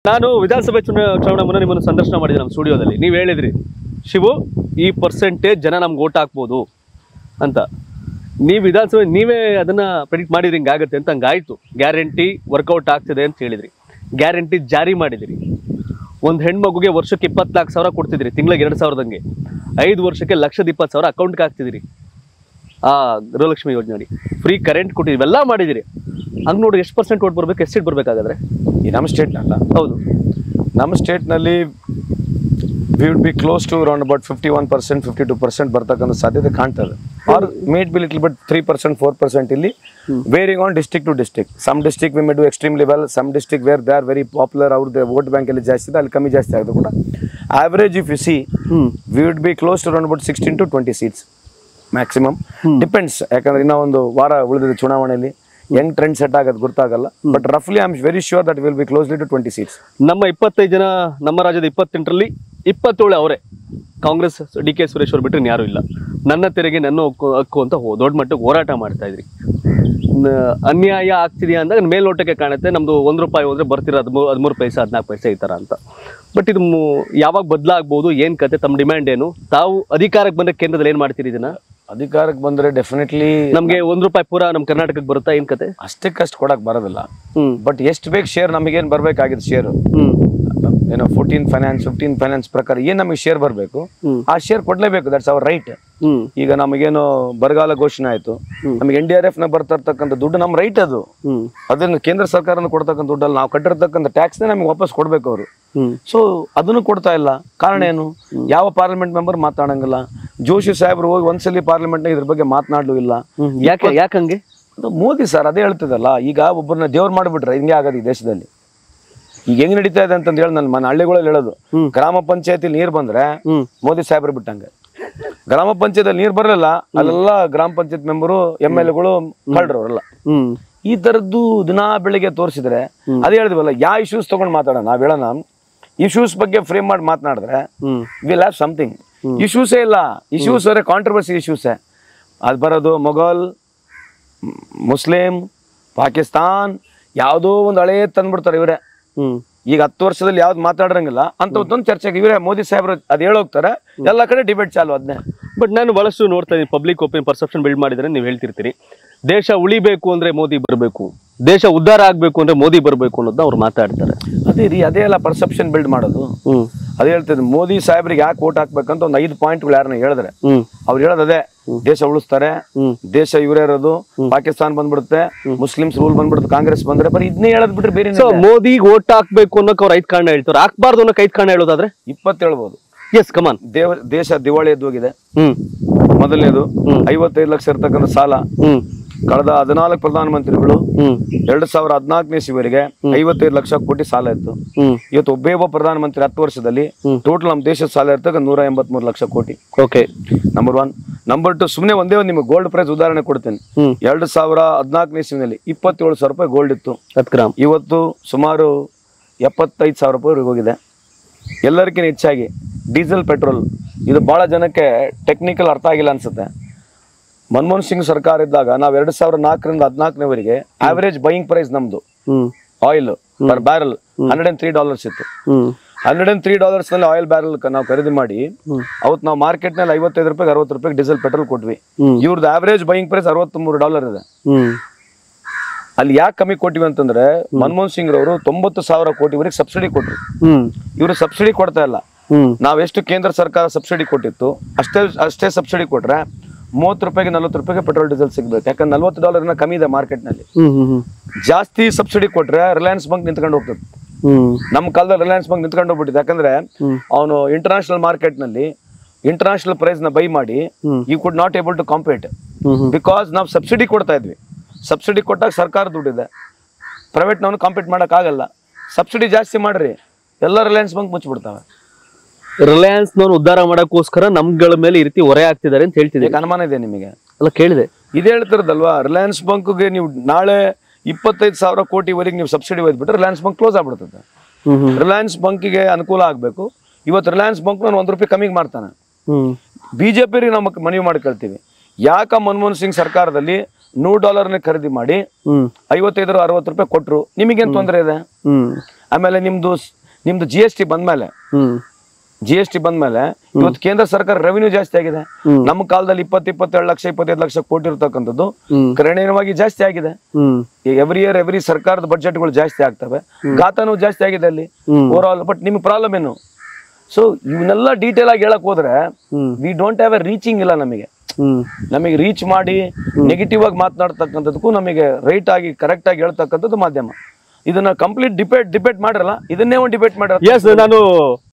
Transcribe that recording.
ನಾನು ವಿಧಾನಸಭೆ ಚುನಾ ಚುನಾವಣೆ ಮುನ್ನ ನಿಮ್ಮನ್ನು ಸಂದರ್ಶನ ಮಾಡಿದೆ ನಮ್ಮ ಸ್ಟುಡಿಯೋದಲ್ಲಿ ನೀವು ಹೇಳಿದ್ರಿ ಶಿವು ಈ ಪರ್ಸೆಂಟೇಜ್ ಜನ ನಮ್ಗೆ ಓಟ್ ಹಾಕ್ಬೋದು ಅಂತ ನೀವು ವಿಧಾನಸಭೆ ನೀವೇ ಅದನ್ನ ಪ್ರೆಡಿಕ್ಟ್ ಮಾಡಿದ್ರಿ ಹಿಂಗಾಗುತ್ತೆ ಅಂತ ಹಂಗಾಯ್ತು ಗ್ಯಾರಂಟಿ ವರ್ಕೌಟ್ ಆಗ್ತಿದೆ ಅಂತ ಹೇಳಿದ್ರಿ ಗ್ಯಾರಂಟಿ ಜಾರಿ ಮಾಡಿದಿರಿ ಒಂದು ಹೆಣ್ಮಗುಗೆ ವರ್ಷಕ್ಕೆ ಇಪ್ಪತ್ನಾಲ್ಕು ಸಾವಿರ ಕೊಡ್ತಿದ್ರಿ ತಿಂಗಳಿಗೆ ಎರಡು ಸಾವಿರದಂಗೆ ಐದು ವರ್ಷಕ್ಕೆ ಲಕ್ಷದ ಇಪ್ಪತ್ತು ಸಾವಿರ ಅಕೌಂಟ್ಗೆ ಹಾಕ್ತಿದ್ದೀರಿ ಆ ಗೃಹಲಕ್ಷ್ಮಿ ಯೋಜನೆ ಅಡಿ ಫ್ರೀ ಕರೆಂಟ್ ಕೊಟ್ಟಿದ್ದೀವಿ ಎಲ್ಲ ಮಾಡಿದಿರಿ ಹಂಗೆ ನೋಡಿ ಎಷ್ಟು ಪರ್ಸೆಂಟ್ ಓಟ್ ಬರ್ಬೇಕು ಎಷ್ಟು ಸೀಟ್ ಬರ್ಬೇಕಾಗಾದ್ರೆ ಈ ನಮ್ಮ ಸ್ಟೇಟ್ನಲ್ಲ ಹೌದು ನಮ್ಮ ಸ್ಟೇಟ್ನಲ್ಲಿ we would be close to around about fifty one percent fifty two percent ಬರ್ತಕ್ಕಂಥ ಸಾಧ್ಯತೆ ಕಾಣ್ತದೆ or may be little but three percent four percent ಇಲ್ಲಿ varying on district to district some district we may do extremely well some district where they are very popular ಅವ್ರದ್ದು vote bank ಅಲ್ಲಿ ಜಾಸ್ತಿ ಇದೆ ಅಲ್ಲಿ ಕಮ್ಮಿ ಜಾಸ್ತಿ ಆಗೋದು ಕೂಡ average if you see hmm we would be close to around about sixteen to twenty seats maximum depends ಯಾಕಂದ್ರೆ ಇನ್ನೂ ಒಂದು ವಾರ ಉಳಿದಿದೆ ಚುನಾವಣೆಯಲ್ಲಿ ಹೆಂಗ್ ಟ್ರೆಂಡ್ ಸೆಟ್ ಆಗೋದು ಗೊತ್ತಾಗಲ್ಲ ಬಟ್ ರಫ್ಲಿ I am very sure that will be closely to twenty seats ನಮ್ಮ ಇಪ್ಪತ್ತೈದು ಜನ ನಮ್ಮ ರಾಜ್ಯದ ಇಪ್ಪತ್ತೆಂಟರಲ್ಲಿ ಇಪ್ಪತ್ತೇಳು ಅವರೇ ಕಾಂಗ್ರೆಸ್ ಡಿ ಕೆ ಸುರೇಶ್ ಅವ್ರು ಬಿಟ್ಟರೆ ಯಾರು ಇಲ್ಲ ನನ್ನ ತೆರಿಗೆ ನನ್ನ ಹಕ್ಕು ಹಕ್ಕು ಅಂತ ಹೋ- ದೊಡ್ಡ ಮಟ್ಟಕ್ಕೆ ಹೋರಾಟ ಮಾಡ್ತಾ ಇದ್ರಿ ನ- ಅನ್ಯಾಯ ಆಗ್ತಿದೆಯಾ ಅಂದಾಗ ಮೇಲ್ನೋಟಕ್ಕೆ ಕಾಣುತ್ತೆ ನಮ್ದು ಒಂದು ರೂಪಾಯಿ ಹೋದ್ರೆ ಬರ್ತಿರೋ ಹದಿಮೂರು ಹದಿಮೂರು ಪೈಸೆ ಹದಿನಾಲ್ಕು ಪೈಸೆ ಈ ಥರ ಅಂತ ಬಟ್ ಇದು ಮು- ಯಾವಾಗ ಬದಲಾಗ್ಬೋದು ಏನು ಕತೆ ತಮ್ಮ ಡಿಮ್ಯಾಂಡ್ ಏನು ತಾವು ಅಧಿಕಾರಕ್ಕೆ ಬಂದ್ರೆ ಕೇಂದ್ರದಲ್ಲಿ ಏನು ಮಾಡ್ತೀರಿ ಇದನ್ನ ಅಧಿಕಾರಕ್ಕೆ ಬಂದ್ರೆ ಡೆಫಿನೆಟ್ಲಿ ನಮ್ಗೆ ಒಂದು ರೂಪಾಯಿ ಪೂರ ನಮ್ಮ ಕರ್ನಾಟಕಕ್ಕೆ ಬರುತ್ತಾ ಏನು ಕತೆ ಅಷ್ಟಕ್ಕಷ್ಟು ಕೊಡಕ್ ಬರೋದಿಲ್ಲ ಹ್ಮ್ ಬಟ್ ಎಷ್ಟು ಬೇಕು ಶೇರ್ ನಮಗೇನು ಬರ್ಬೇಕಾಗಿದ್ದು ಶೇರ್ ಹ್ಮ್ ಏನೋ ಫೋರ್ಟೀನ್ ಫೈನಾನ್ಸ್ ಫಿಫ್ಟೀನ್ ಫೈನಾನ್ಸ್ ಪ್ರಕಾರ ಏನ್ ನಮಗೆ ಶೇರ್ ಬರಬೇಕು ಹ್ಮ್. ಆ ಶೇರ್ ಕೊಡ್ಲೇಬೇಕು ದಟ್ಸ್ ಅವರ್ ರೈಟ್ ಹ್ಮ್ ಈಗ ನಮಗೇನು ಬರಗಾಲ ಘೋಷಣೆ ಆಯ್ತು ನಮಗೆ ಎನ್ ಡಿ ಆರ್ ಎಫ್ ನ ಬರ್ತಾ ಇರ್ತಕ್ಕಂಥ ದುಡ್ಡು ನಮ್ಮ ರೈಟ್ ಅದು ಹ್ಮ್ ಅದನ್ನು ಕೇಂದ್ರ ಸರ್ಕಾರನ ಕೊಡ್ತಕ್ಕಂಥ ದುಡ್ಡಲ್ಲಿ ನಾವು ಕಟ್ಟಿರ್ತಕ್ಕಂಥ ಟ್ಯಾಕ್ಸ್ನೇ ನಮಗೆ ವಾಪಸ್ ಕೊಡ್ಬೇಕು ಅವರು ಹ್ಮ್ ಸೊ ಅದನ್ನು ಕೊಡ್ತಾ ಇಲ್ಲ ಕಾರಣ ಏನು ಯಾವ ಪಾರ್ಲಿಮೆಂಟ್ ಮೆಂಬರ್ ಮಾತಾಡಂಗಿಲ್ಲ ಜೋಶಿ ಸಾಹೇಬ್ರು ಹೋಗಿ ಒಂದ್ಸಲಿ ಪಾರ್ಲಿಮೆಂಟ್ನ ಇದ್ರ ಬಗ್ಗೆ ಮಾತನಾಡ್ಲೂ ಇಲ್ಲ ಹ್ಮ್ ಯಾಕೆ ಯಾಕಂಗೆ ಅದು ಮೋದಿ ಸರ್ ಅದೇ ಹೇಳ್ತದಲ್ಲ ಈಗ ಒಬ್ಬರನ್ನ ದೇವ್ರು ಮಾಡಿಬಿಟ್ರೆ ಹಿಂಗೆ ಆಗೋದು ಈ ದೇಶದಲ್ಲಿ ಈಗ ಹೆಂಗ್ ನಡೀತಾ ಇದೆ ಅಂತಂದು ಹೇಳಿ ನನ್ನ ಮನೆ ಹಳ್ಳಿಗಳಲ್ಲಿ ಹೇಳೋದು ಗ್ರಾಮ ಪಂಚಾಯತಿ ನೀರ್ ಬಂದ್ರೆ ಹ್ಮ್ ಮೋದಿ ಸಾಹೇಬ್ರು ಬಿಟ್ಟಂಗೆ ಗ್ರಾಮ ಪಂಚಾಯತ್ ನೀರ್ ಬರಲಿಲ್ಲ ಅಲ್ಲೆಲ್ಲ ಗ್ರಾಮ ಪಂಚಾಯತ್ ಮೆಂಬರು ಎಮ್ ಎಲ್ ಎಗಳು ಕಳ್ರು ಅವರೆಲ್ಲ ಹ್ಮ್ ಈ ತರದ್ದು ದಿನಾ ಬೆಳಿಗ್ಗೆ ತೋರಿಸಿದ್ರೆ ಅದೇ ಹೇಳಿದ್ವಲ್ಲ ಯಾವ ಇಶ್ಯೂಸ್ ತಗೊಂಡು ಮಾತಾಡೋಣ ನಾವ್ ಹೇಳೋಣ ಇಶ್ಯೂಸ್ ಬಗ್ಗೆ ಫ್ರೇಮ್ ಮಾಡಿ ಮಾತನಾಡಿದ್ರೆ ಹ್ಮ್ ವಿಲ್ ಹ್ಯಾವ್ ಸಮಥಿಂಗ್ ಇಶ್ಯೂಸೇ ಇಲ್ಲ ಇಶ್ಯೂಸ್ ಅವರೇ ಕಾಂಟ್ರವರ್ಸಿ ಇಶ್ಯೂಸೇ ಅದು ಬರೋದು ಮೊಘಲ್ ಮ್, ಮುಸ್ಲಿಂ ಪಾಕಿಸ್ತಾನ್ ಯಾವುದೋ ಒಂದು ಹಳೇ ತಂದ್ಬಿಡ್ತಾರೆ ಇವರೇ ಹ್ಮ್ ಈಗ ಹತ್ತು ವರ್ಷದಲ್ಲಿ ಯಾವ್ದು ಮಾತಾಡರಂಗಿಲ್ಲ ಅಂತ ಒಂದು ಚರ್ಚೆಗೆ ಇವರೇ ಮೋದಿ ಸಾಹೇಬ್ರು ಅದ್ ಹೇಳೋಗ್ತಾರೆ ಎಲ್ಲ ಕಡೆ ಡಿಬೇಟ್ ಚಾಲು ಅದನ್ನೇ ಬಟ್ ನಾನು ಬಹಳಷ್ಟು ನೋಡ್ತಾ ಇದ್ದೀನಿ ಪಬ್ಲಿಕ್ ಒಪಿನಿಯನ್ ಪರ್ಸೆಪ್ಷನ್ ಬಿಲ್ಡ್ ಮಾಡಿದ್ರೆ ನೀವು ಹೇಳ್ತಿರ್ತೀರಿ ದೇಶ ಉಳಿಬೇಕು ಅಂದ್ರೆ ಮೋದಿ ಬರಬೇಕು ದೇಶ ಉದ್ಧಾರ ಆಗ್ಬೇಕು ಅಂದ್ರೆ ಮೋದಿ ಬರಬೇಕು ಅನ್ನೋದನ್ನ ಅವ್ರು ಮಾತಾಡ್ತಾರೆ ಅದೇ ರೀ ಅದೇ ಎಲ್ಲ ಪರ್ಸೆಪ್ಷನ್ ಬಿಲ್ಡ್ ಮಾಡೋದು ಹ್ಮ್ ಅದೇ ಹೇಳ್ತಿದ್ದೆ ಮೋದಿ ಸಾಹೇಬ್ರಿಗೆ ಯಾಕೆ ಓಟ್ ಹಾಕ್ಬೇಕಂತ ಒಂದು ಐದು ಪಾಯಿಂಟ್ಗಳು ಯಾರನ್ನ ಹೇಳಿದ್ರೆ ಹ್ಮ್ ಅವ್ರು ಹೇಳೋದು ಅದೇ ದೇಶ ಉಳಿಸ್ತಾರೆ ಹ್ಮ್. ದೇಶ ಇವರೇ ಇರೋದು ಪಾಕಿಸ್ತಾನ ಬಂದ್ಬಿಡುತ್ತೆ ಮುಸ್ಲಿಮ್ಸ್ ರೂಲ್ ಬಂದ್ಬಿಡುತ್ತೆ ಕಾಂಗ್ರೆಸ್ ಬಂದ್ರೆ ಬರೀ ಇದನ್ನೇ ಹೇಳದ್ ಬಿಟ್ರೆ ಬೇರೆ ಸೊ ಮೋದಿ ಓಟ್ ಹಾಕ್ಬೇಕು ಅನ್ನೋಕೆ ಅವ್ರು ಐದ್ ಕಾರಣ ಹೇಳ್ತಾರೆ ಹಾಕ್ಬಾರ್ದು ಅನ್ನೋಕೆ ಐದ್ ಕಾರಣ ಹೇಳೋದಾದ್ರೆ ಇಪ್ಪತ್ತು ಹೇಳ್ಬೋದು ಎಸ್ ಕಮಾನ್ ದೇವ ದೇಶ ದಿವಾಳಿ ಎದ್ದೋಗಿದೆ ಹ್ಮ್ ಮೊದಲನೇದು ಐವತ್ತೈದು ಲಕ್ಷ ಇರ್ತಕ್ಕಂಥ ಸಾಲ ಹ್ಮ್ ಕಳೆದ ಹದಿನಾಲ್ಕು ಪ್ರಧಾನಮಂತ್ರಿಗಳು ಹ್ಮ್ ಎರಡ್ ಸಾವಿರದ ಹದಿನಾಲ್ಕನೇ ಇಸ್ವಿವರೆಗೆ ಐವತ್ತೈದು ಲಕ್ಷ ಕೋಟಿ ಸಾಲ ಇತ್ತು ಹ್ಮ್ ಇವತ್ತು ಒಬ್ಬೇ ಒಬ್ಬ ಪ್ರಧಾನಮಂತ್ರಿ ಹತ್ತು ವರ್ಷದಲ್ಲಿ ಟೋಟಲ್ ನಮ್ಮ ದೇಶದ ಸಾಲ ಇರ್ತಕ್ಕ ನೂರ ಎಂಬತ್ಮೂರು lakh crore okay number one number two ಸುಮ್ಮನೆ ಒಂದೇ ಒಂದು ನಿಮಗೆ ಗೋಲ್ಡ್ ಪ್ರೈಸ್ ಉದಾಹರಣೆ ಕೊಡ್ತೇನೆ ಹ್ಮ್ ಎರಡು ಸಾವಿರ ಹದಿನಾಲ್ಕನೇ ಇಸ್ವಿನಲ್ಲಿ ಇಪ್ಪತ್ತೇಳು ಸಾವಿರ ರೂಪಾಯಿ ಗೋಲ್ಡ್ ಇತ್ತು ಹತ್ತು ಗ್ರಾಮ್ ಇವತ್ತು ಸುಮಾರು ಎಪ್ಪತ್ತೈದು ಸಾವಿರ ರೂಪಾಯಿ ಹೋಗಿದೆ ಎಲ್ಲರಿಗಿಂತ ಹೆಚ್ಚಾಗಿ ಡೀಸೆಲ್ ಪೆಟ್ರೋಲ್ ಇದು ಭಾಳ ಜನಕ್ಕೆ ಟೆಕ್ನಿಕಲ್ ಅರ್ಥ ಆಗಿಲ್ಲ ಅನ್ಸುತ್ತೆ ಮನಮೋಹನ್ ಸಿಂಗ್ ಸರ್ಕಾರ ಇದ್ದಾಗ ನಾವು ಎರಡು ಸಾವಿರದ ನಾಲ್ಕರಿಂದ ಹದಿನಾಲ್ಕನೇವರೆಗೆ ಆವರೇಜ್ ಬೈಯಿಂಗ್ ಪ್ರೈಸ್ ನಮ್ದು hmm oil per barrel hundred and three dollars ಇತ್ತು hmm hundred and three dollars ನಲ್ಲಿ ಆಯಿಲ್ ಬ್ಯಾರಲ್ ನಾವು ಖರೀದಿ ಮಾಡಿ ಅವತ್ತು ನಾವು ಮಾರ್ಕೆಟ್ ನಲ್ಲಿ ಐವತ್ತೈದು ರೂಪಾಯಿ ಅರವತ್ತು ರೂಪಾಯಿ ಡೀಸೆಲ್ ಪೆಟ್ರೋಲ್ ಕೊಟ್ವಿ ಹ್ಮ್. ಇವ್ರದ್ದು ಆವರೇಜ್ ಬೈಯಿಂಗ್ ಪ್ರೈಸ್ ಅರವತ್ಮೂರು ಡಾಲರ್ ಇದೆ ಹ್ಮ್ ಅಲ್ಲಿ ಯಾಕೆ ಕಮ್ಮಿ ಕೊಟ್ಟಿವಿ ಅಂತಂದ್ರೆ ಮನಮೋಹನ್ ಸಿಂಗ್ ರವರು ತೊಂಬತ್ತು ಸಾವಿರ ಕೋಟಿವರೆಗೆ ಸಬ್ಸಿಡಿ ಕೊಟ್ರು ಹ್ಮ್ ಇವರು ಸಬ್ಸಿಡಿ ಕೊಡ್ತಾ ಇಲ್ಲ ಹ್ಮ್ ನಾವೆಷ್ಟು ಕೇಂದ್ರ ಸರ್ಕಾರ ಸಬ್ಸಿಡಿ ಕೊಟ್ಟಿತ್ತು ಅಷ್ಟೇ ಅಷ್ಟೇ ಸಬ್ಸಿಡಿ ಕೊಟ್ರೆ ಮೂವತ್ತು ರೂಪಾಯಿಗೆ ನಲ್ವತ್ತು ರೂಪಾಯಿಗೆ ಪೆಟ್ರೋಲ್ ಡೀಸೆಲ್ ಸಿಗ್ಬೇಕು ಯಾಕಂದ್ರೆ ನಲ್ವತ್ತು ಡಾಲರ್ನ ಕಮ್ಮಿ ಇದೆ ಮಾರ್ಕೆಟ್ನಲ್ಲಿ ಹ್ಮ್ ಹ್ಮ್ ಹ್ಮ್ ಜಾಸ್ತಿ ಸಬ್ಸಿಡಿ ಕೊಟ್ರೆ ರಿಲಯನ್ಸ್ ಬಂಕ್ ನಿಂತ್ಕೊಂಡು ಹೋಗ್ತದೆ ಹ್ಮ್ ನಮ್ಮ ಕಾಲದಲ್ಲಿ ರಿಲಯನ್ಸ್ ಬಂಕ್ ನಿಂತ್ಕೊಂಡು ಹೋಗ್ಬಿಟ್ಟಿದೆ ಯಾಕಂದ್ರೆ ಹ್ಮ್. ಅವನು ಇಂಟರ್ನ್ಯಾಷನಲ್ ಮಾರ್ಕೆಟ್ನಲ್ಲಿ ಇಂಟರ್ನ್ಯಾಷನಲ್ ಪ್ರೈಸ್ ನ ಬೈ ಮಾಡಿ hmm. You could not able to compete hmm hmm because ನಾವು ಸಬ್ಸಿಡಿ ಕೊಡ್ತಾ ಇದ್ವಿ ಸಬ್ಸಿಡಿ ಕೊಟ್ಟಾಗ ಸರ್ಕಾರ ದುಡ್ಡಿದೆ ಪ್ರೈವೇಟ್ ನಾವು ಕಾಂಪೀಟ್ ಮಾಡೋಕ್ಕಾಗಲ್ಲ ಸಬ್ಸಿಡಿ ಜಾಸ್ತಿ ಮಾಡ್ರಿ ಎಲ್ಲ ರಿಲಯನ್ಸ್ ಬಂಕ್ ಮುಚ್ಚಿಬಿಡ್ತಾವೆ ರಿಲಯನ್ಸ್ ನವ್ರು ಉದ್ಧಾರ ಮಾಡಕ್ಕೋಸ್ಕರ ನಮ್ಗಳ ಮೇಲೆ ಈ ರೀತಿ ಹೊರೆ ಆಗ್ತಿದ್ದಾರೆ ಅಂತ ಹೇಳ್ತಿದ್ದೀವಿ ಈಗ ಅನುಮಾನ ಇದೆ ನಿಮಗೆ ಅಲ್ಲ ಕೇಳಿದೆ ಇದೇ ಹೇಳ್ತಿರೋದಲ್ವಾ ರಿಲಯನ್ಸ್ ಬಂಕ್ಗೆ ನೀವು ನಾಳೆ ಇಪ್ಪತ್ತೈದು ಸಾವಿರ ಕೋಟಿವರೆಗೆ ನೀವು ಸಬ್ಸಿಡಿ ಒಯ್ದ್ಬಿಟ್ರೆ ರಿಲಯನ್ಸ್ ಬಂಕ್ ಕ್ಲೋಸ್ ಆಗ್ಬಿಡ್ತದೆ ಹ್ಮ್ ಹ್ಮ್ ರಿಲಯನ್ಸ್ ಬಂಕಿಗೆ ಅನುಕೂಲ ಆಗಬೇಕು ಇವತ್ತು ರಿಲಯನ್ಸ್ ಬಂಕ್ ಒಂದು ರೂಪಾಯಿ ಕಮ್ಮಿಗೆ ಮಾಡ್ತಾನೆ ಹ್ಮ್ ಬಿಜೆಪಿ ನಾವು ಮನವಿ ಮಾಡ್ಕೊಳ್ತೀವಿ ಯಾಕ ಮನಮೋಹನ್ ಸಿಂಗ್ ಸರ್ಕಾರದಲ್ಲಿ ನೂರು ಡಾಲರ್ನ ಖರೀದಿ ಮಾಡಿ ಹ್ಮ್ ಐವತ್ತೈದರ ಅರವತ್ತು ರೂಪಾಯಿ ಕೊಟ್ಟರು ನಿಮಗೇನು ತೊಂದರೆ ಇದೆ ಹ್ಮ್ ಆಮೇಲೆ ನಿಮ್ದು ನಿಮ್ದು ಜಿ ಎಸ್ ಟಿ ಬಂದ್ಮೇಲೆ ಹ್ಮ್ ಜಿ ಎಸ್ ಟಿ ಬಂದ್ಮೇಲೆ ಇವತ್ತು ಕೇಂದ್ರ ಸರ್ಕಾರ ರೆವಿನ್ಯೂ ಜಾಸ್ತಿ ಆಗಿದೆ ನಮ್ಮ ಕಾಲದಲ್ಲಿ ಇಪ್ಪತ್ತು ಇಪ್ಪತ್ತೆರಡು ಲಕ್ಷ ಇಪ್ಪತ್ತೈದು ಲಕ್ಷ ಕೋಟಿ ಇರ್ತಕ್ಕಂಥದ್ದು ಹ್ಮ್. ಗಣನೀಯವಾಗಿ ಜಾಸ್ತಿ ಆಗಿದೆ ಹ್ಮ್ ಎವ್ರಿ ಇಯರ್ ಎವ್ರಿ ಸರ್ಕಾರದ ಬಡ್ಜೆಟ್ಗಳು ಜಾಸ್ತಿ ಆಗ್ತವೆ ಗಾತನೂ ಜಾಸ್ತಿ ಆಗಿದೆ ಅಲ್ಲಿ ಹ್ಮ್. ಓವರ್ ಆಲ್ ಬಟ್ ನಿಮ್ಗೆ ಪ್ರಾಬ್ಲಮ್ ಏನು ಸೊ ಇವನ್ನೆಲ್ಲ ಡೀಟೇಲ್ ಆಗಿ ಹೇಳಕ್ ಹೋದ್ರೆ hmm. We don't have a reaching ಇಲ್ಲ ನಮಗೆ ಹ್ಮ್ ನಮಗೆ ರೀಚ್ ಮಾಡಿ ನೆಗೆಟಿವ್ ಆಗಿ ಮಾತನಾಡ್ತಕ್ಕಂಥದ್ದಕ್ಕೂ ನಮಗೆ ರೈಟ್ ಆಗಿ ಕರೆಕ್ಟ್ ಆಗಿ ಹೇಳ್ತಕ್ಕಂಥದ್ದು ಮಾಧ್ಯಮ ಇದನ್ನ ಕಂಪ್ಲೀಟ್ ಡಿಬೇಟ್ ಡಿಬೇಟ್ ಮಾಡಿರಲ್ಲ ಇದನ್ನೇ ಒಂದು ಡಿಬೇಟ್ ಮಾಡಿರಲ್ಲ ಎಸ್ ನಾನು